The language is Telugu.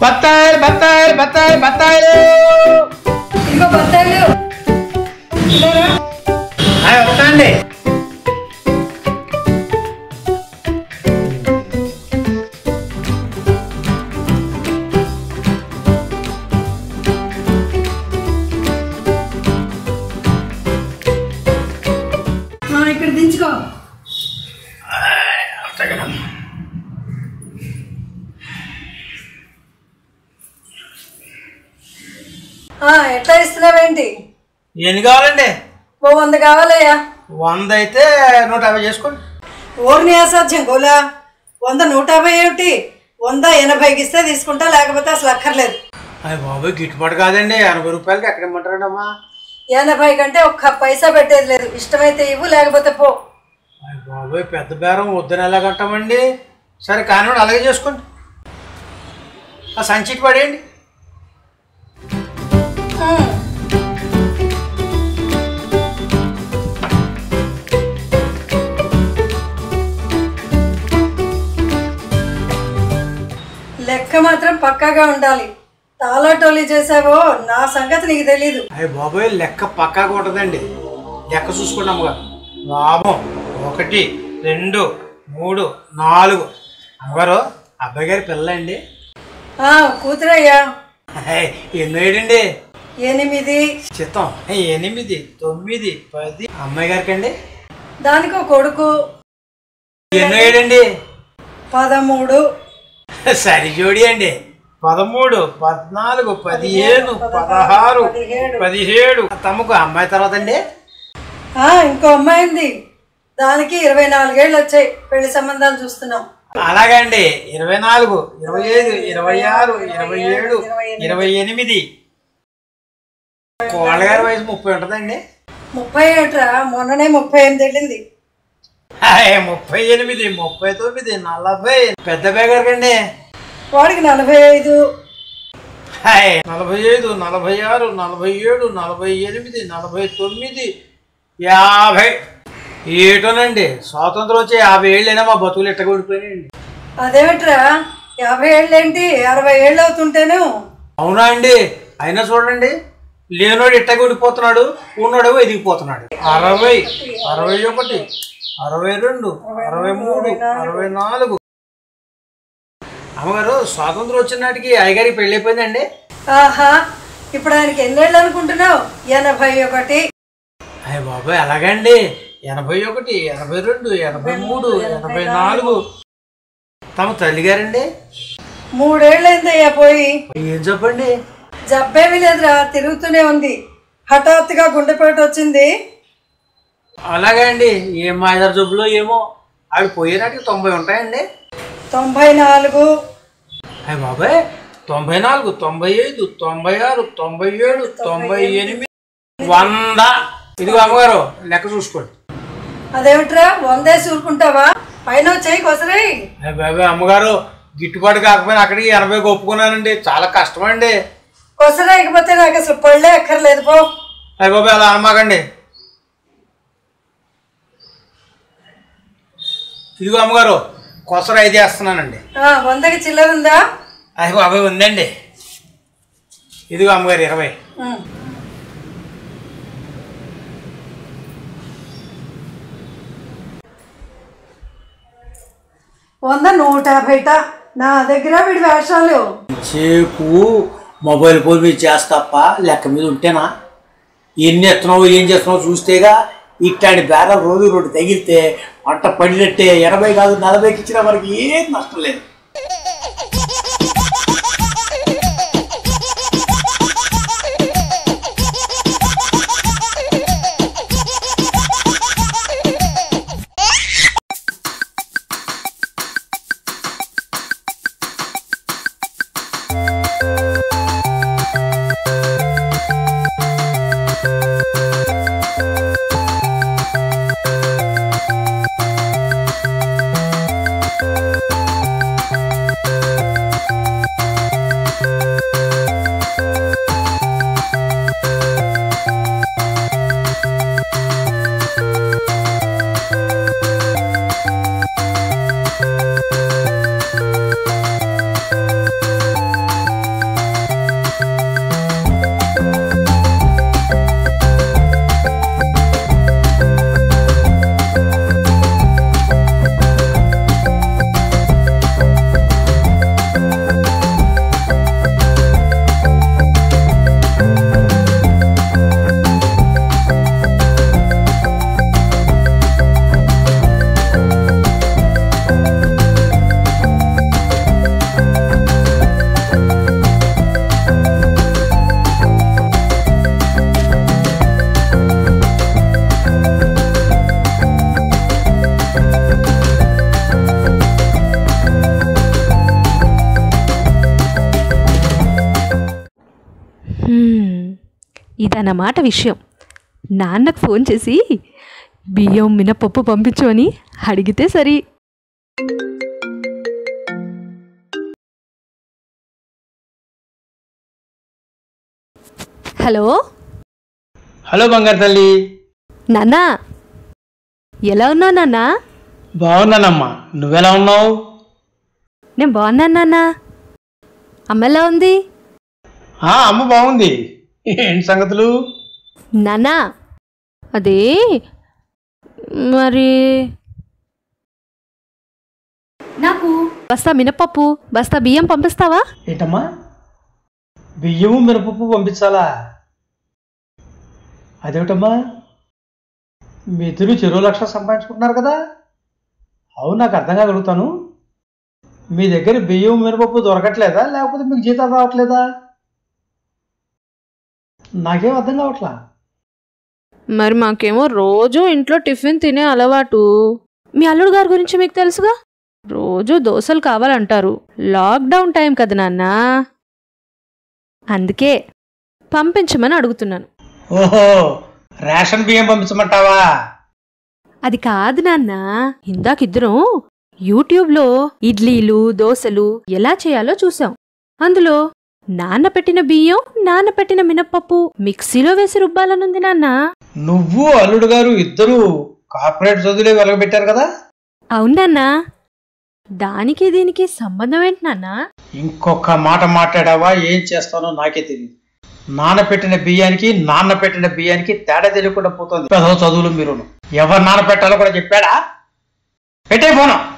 బత్తాయిలు బత్తాయిలు బత్తాయిలు బత్తాయిలు ఇదిగో బత్తాయిలు ఇలారా. ఆ, వస్తానండి ఆ, ఇక్కడ దించుకో ఆ, ఎట్లా ఇస్తున్నావేంటి ఎన్ని కావాలండి ఓ వంద కావాలయ్యా వంద అయితే నూట యాభై చేసుకోండి ఓర్ని అసాధ్యం గోలా వంద నూట యాభై ఏమిటి వంద ఎనభైకి ఇస్తే తీసుకుంటా లేకపోతే అసలు అక్కర్లేదు అయ్య బాబోయ్ గిట్టుబాటు కాదండి ఎనభై రూపాయలకి ఎక్కడ ఇమ్మంటారండమ్మా ఎనభై కంటే ఒక్క పైసా పెట్టేది లేదు ఇష్టమైతే ఇవ్వు లేకపోతే పో అయ్య బాబోయ్ పెద్ద బేరం వద్దని ఎలా కట్టామండి సరే కానివ్వండి అలాగే చేసుకోండి ఆ సంచిటి పడేయండి ఉమ్. లెక్క మాత్రం పక్కాగా ఉండాలి తాళాటోలి చేసావో నా సంగతి నీకు తెలీదు అయ్య బాబోయ్ లెక్క పక్కాగా ఉంటుందండి లెక్క చూసుకోండి అమ్మగారు లాభం ఒకటి రెండు మూడు నాలుగు అమ్మగారు అబ్బాయి గారి పిల్లండి ఆ కూతురయ్యా ఎన్నో ఏడండి ఎనిమిది చిత్తం ఎనిమిది తొమ్మిది పది అమ్మాయి గారికి అండి దానికో కొడుకు ఎన్నో ఏడండి పదమూడు సరి జోడి అండి పదమూడు పద్నాలుగు పదిహేను పదహారు పదిహేడు. పదిహేడు తమకు అమ్మాయి తర్వాత అండి ఆ ఇంకో అమ్మాయి ఉంది దానికి ఇరవై నాలుగేళ్ళు వచ్చాయి పెళ్లి సంబంధాలు చూస్తున్నాం అలాగండి ఇరవై నాలుగు ఇరవై ఐదు ఇరవై ఆరు ఇరవై ఏడు ఇరవై ఎనిమిది కోళ్ళగారి వయసు ముప్పై ఉంటుందండి ముప్పై ఏట్రా మొన్ననే ముప్పై ఎనిమిది వెళ్ళింది హాయ్, ముప్పై ఎనిమిది ముప్పై తొమ్మిది నలభై పెద్ద బేగారికి అండి వాడికి నలభై ఐదు హాయ్, నలభై ఐదు నలభై ఆరు నలభై ఏడు నలభై ఎనిమిది నలభై తొమ్మిది యాభై ఏటోనండి స్వాతంత్రం వచ్చి యాభై ఏళ్ళైనా మా బతుకులు ఎట్టగొడిపోయినాయండి అదేమిట్రా యాభై ఏళ్ళు ఏంటి అరవై ఏళ్ళు అవుతుంటేను అవునా అండి అయినా చూడండి లేనోడు ఇట్టగొడిపోతున్నాడు ఉన్నోడేమో ఎదిగిపోతున్నాడు అరవై అరవై ఒకటి అరవై రెండు అరవై మూడు అరవై నాలుగు అమ్మగారు స్వాతంత్రం వచ్చిన నాటికి అయ్యగారికి పెళ్ళి అయిపోయిందండి ఆహా ఇప్పుడు ఆయనకి ఎన్నేళ్ళు అనుకుంటున్నావు ఎనభై ఒకటి అయ్య బాబాయ్ అలాగండి ఎనభై ఒకటి ఎనభై రెండు ఎనభై మూడు ఎనభై నాలుగు తమ తల్లిగారండి మూడేళ్ళైందయ్యా పోయి ఏం చెప్పండి జబ్బేమీ లేదురా తిరుగుతూనే ఉంది హఠాత్తుగా గుండెపోటు వచ్చింది అలాగే అండి ఏం మాయదారు జబ్బులో ఏమో అవి పోయేనాటికి తొంభై ఉంటాయండి తొంభై నాలుగు అయ్య బాబాయ్ తొంభై నాలుగు తొంభై ఐదు తొంభై ఆరు తొంభై ఏడు తొంభై ఎనిమిది వంద ఇదిగో అమ్మగారు లెక్క చూసుకోండి అదేమిట్రా వందే చూరుకుంటావా పైన చెయ్యి కొసరే అయ్య బాబాయ్ అమ్మగారు గిట్టుబాటు కాకపోయినా అక్కడికి ఎనభై ఒప్పుకున్నానండి చాలా కష్టమండి కొసరేయకపోతే నాకు అసలు పళ్ళే ఎక్కర్లేదు పో అయ్య బాబాయ్ అలా అనమాకండి ఇదిగో అమ్మగారు కొసర ఐదు వేస్తున్నానండి ఆ, వందకి చిల్లర ఉందా అయ్య బాబాయ్ ఉందండి ఇదిగో అమ్మగారు ఇరవై ఉమ్. వంద నూట యాభైట నా దగ్గర వీడి వేషాలు సేపు మొబైల్ ఫోన్ మీద చేస్తాప్ప లెక్క మీద ఉంటేనా ఎన్ని ఎత్తున్నావు ఏం చేస్తున్నావు చూస్తేగా ఇట్లాంటి బేర రోజు రెండు తగిలితే పంట పడినట్టే ఎనభై కాదు నలభైకి ఇచ్చినా మనకి ఏం నష్టం లేదు అన్నమాట విషయం నాన్నకు ఫోన్ చేసి బియ్యం మినపప్పు పంపించు అని అడిగితే సరి హలో హలో బంగారు తల్లి నాన్నా ఎలా ఉన్నావు నాన్నా బాగున్నానమ్మా నువ్వెలా ఉన్నావు నేను బాగున్నాను నాన్నా అమ్మ ఎలా ఉంది ఆ, అమ్మ బాగుంది ఏంటి సంగతులు నాన్నా అదే మరి నాకు బస్తా మినపప్పు బస్తా బియ్యం పంపిస్తావా ఏంటమ్మా బియ్యము మినపప్పు పంపించాలా అదేమిటమ్మా మీ ఇద్దరు చెరువు లక్ష సంపాదించుకుంటున్నారు కదా అవును నాకు అర్థం కాగలుగుతాను మీ దగ్గర బియ్యం మినపప్పు దొరకట్లేదా లేకపోతే మీకు జీతాలు రావట్లేదా నాకేం అర్థం కావట్లా మరి మాకేమో రోజు ఇంట్లో టిఫిన్ తినే అలవాటు మీ అల్లుడు గారి గురించి మీకు తెలుసుగా రోజు దోశలు కావాలంటారు లాక్డౌన్ టైం కదా నాన్న అందుకే పంపించమని అడుగుతున్నాను ఓహో రేషన్ బియ్యం పంపించమంటావా అది కాదు నాన్న ఇందాకిద్దరం యూట్యూబ్లో ఇడ్లీలు దోశలు ఎలా చేయాలో చూసాం అందులో నానపెట్టిన బియ్యం నానపెట్టిన మినప్పప్పు మిక్సీలో వేసి రుబ్బాలనుంది నాన్న నువ్వు అల్లుడు గారు ఇద్దరు కార్పొరేట్ చదువులే వెలగబెట్టారు కదా అవునన్నా దానికి దీనికి సంబంధం ఏంటి నాన్న ఇంకొక మాట మాట్లాడావా ఏం చేస్తానో నాకే తెలియదు నానపెట్టిన బియ్యానికి నాన్న పెట్టిన బియ్యానికి తేడా తెలియకుండా పోతుంది పెద్ద చదువులు మీరు ఎవరు నానపెట్టాలో కూడా చెప్పాడా పెట్టే ఫోను